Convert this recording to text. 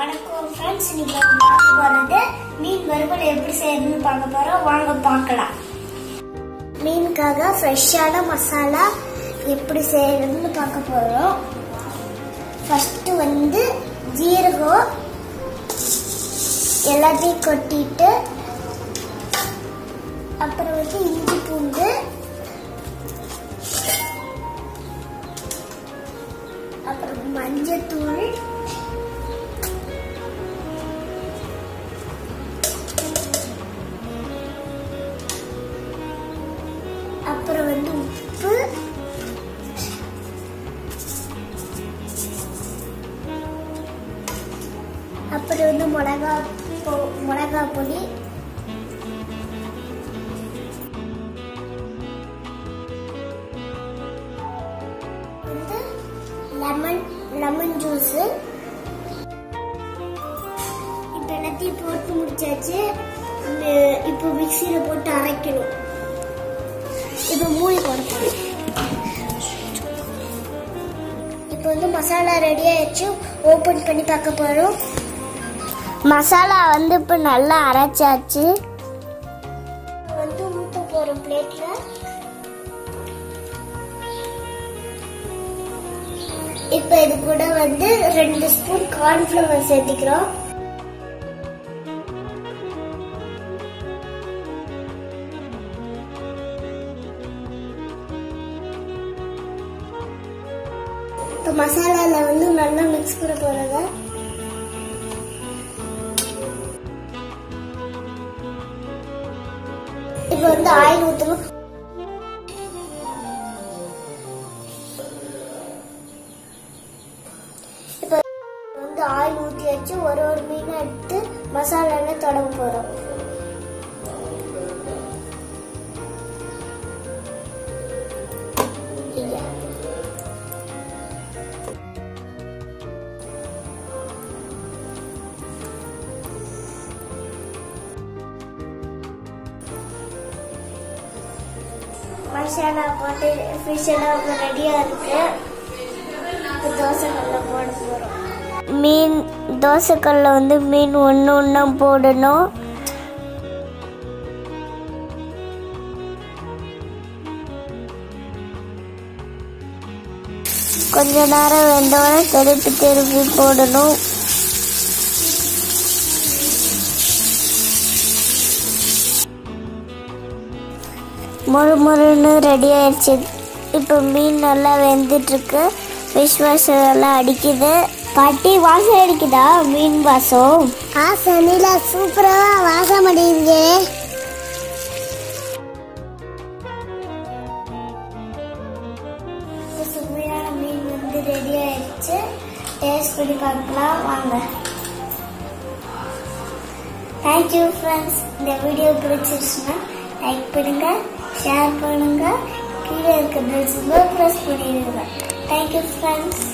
வணக்கம் ஃப்ரெண்ட்ஸ் இன்னைக்கு நம்ம பார்க்க போறது மீன் வறுவல் எப்படி செய்யறதுன்னு பார்க்க போறோம் வாங்க பார்க்கலாம் மீனுக்காக ஃப்ரெஷ்ஷான மசாலா எப்படி செய்யறதுன்னு பார்க்க போறோம் ஃபர்ஸ்ட் வந்து ஜீரகம் எல்லாத்தையும் கொட்டிட்டு அப்புறம் வந்து இஞ்சி பூண்டு அப்புறம் மஞ்சத்தூள் அப்புறம் வந்து உப்பு அப்புறம் வந்து மிளகா பொ- மிளகா பொடி வந்து லெமன் லெமன் ஜூஸ் இப்போ எல்லாத்தையும் போட்டு முடிச்சாச்சு இந்த- இப்போ மிக்சியில போட்டு அரைக்கணும் இப்போ மூடி போட போறோம் இப்போ வந்து மசாலா ரெடி ஆயிடுச்சு ஓபன் பண்ணி பார்க்க போறோம் மசாலா வந்து இப்போ நல்லா அரைச்சாச்சு வந்து ஊற்ற போறோம் பிளேட்ல இப்போ இது கூட வந்து ரெண்டு ஸ்பூன் கார்ன்ஃப்ளவர் சேர்த்துக்கிறோம் இப்போ மசாலால வந்து நல்லா மிக்ஸ் பண்ண போறத இப்போ வந்து ஆயில் ஊற்றணும் இப்போ வந்து ஆயில் ஊற்றி வச்சு ஒரு ஒரு மீனை எடுத்து மசாலால தொடங்க போறோம் இங்க. மசாலா போட்டு ஃபிஷ் எல்லாம் ரெடியா இருக்கு இப்போ தோசைக்கல்ல போட போறோம் மீன் தோசைக்கல்ல வந்து மீன் ஒன்று ஒன்றா போடணும் கொஞ்ச நேரம் வெந்தோடனே திருப்பி திருப்பி போடணும் முறு முறுன்னு ரெடி ஆயிடுச்சு இப்போ மீன் நல்லா வெந்துட்டு இருக்கு ஃபிஷ் வாசம் எல்லாம் அடிக்குது பாட்டி வாசம் அடிக்குதா மீன் வாசம் ஆ சனிலா சூப்பரா வாசம் அடிக்குது சுவையான மீன் வந்து ரெடி ஆயிடுச்சு டேஸ்ட் பண்ணி பார்க்கலாம் வாங்க தேங்க்யூ ஃப்ரெண்ட்ஸ் இந்த வீடியோ பிடிச்சிருச்சுன்னா லைக் பண்ணுங்க ஷேர் பண்ணுங்க கீழே இருக்க பெல் சிம்பிள் ப்ரெஸ் பண்ணிடுங்க தேங்க்யூ ஃப்ரெண்ட்ஸ்